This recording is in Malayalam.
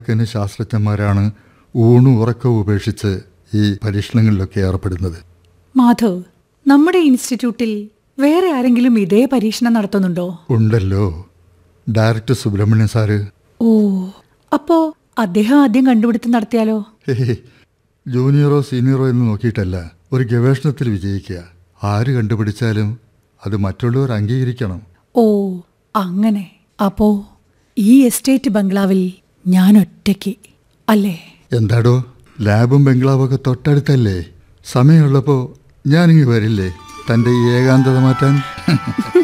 കണക്കിന് ശാസ്ത്രജ്ഞന്മാരാണ് ഊണും ഉറക്കവും ഉപേക്ഷിച്ച് ഈ പരീക്ഷണങ്ങളിലൊക്കെ ഏർപ്പെടുന്നത് മാധവ് നമ്മുടെ ഇൻസ്റ്റിറ്റ്യൂട്ടിൽ വേറെ ആരെങ്കിലും ഇതേ പരീക്ഷണം നടത്തുന്നുണ്ടോ ഉണ്ടല്ലോ ഡയറക്ടർ സുബ്രഹ്മണ്യൻ സാറ് ഓ അപ്പോ അദ്ദേഹം ആദ്യം കണ്ടുപിടുത്തം നടത്തിയാലോ ഹേയ്, ജൂനിയറോ സീനിയറോ എന്ന് നോക്കിയിട്ടല്ല ഒരു ഗവേഷണത്തിൽ വിജയിക്കുക ആര് കണ്ടുപിടിച്ചാലും അത് മറ്റുള്ളവർ അംഗീകരിക്കണം ഓ അങ്ങനെ അപ്പോ ഈ എസ്റ്റേറ്റ് ബംഗ്ലാവിൽ ഞാൻ ഒറ്റയ്ക്ക് അല്ലേ എന്താടോ ലാബും ബംഗ്ലാവൊക്കെ തൊട്ടടുത്തല്ലേ സമയമുള്ളപ്പോൾ ഞാനിങ്ങ് വരില്ലേ തൻ്റെ ഈ ഏകാന്തത മാറ്റാൻ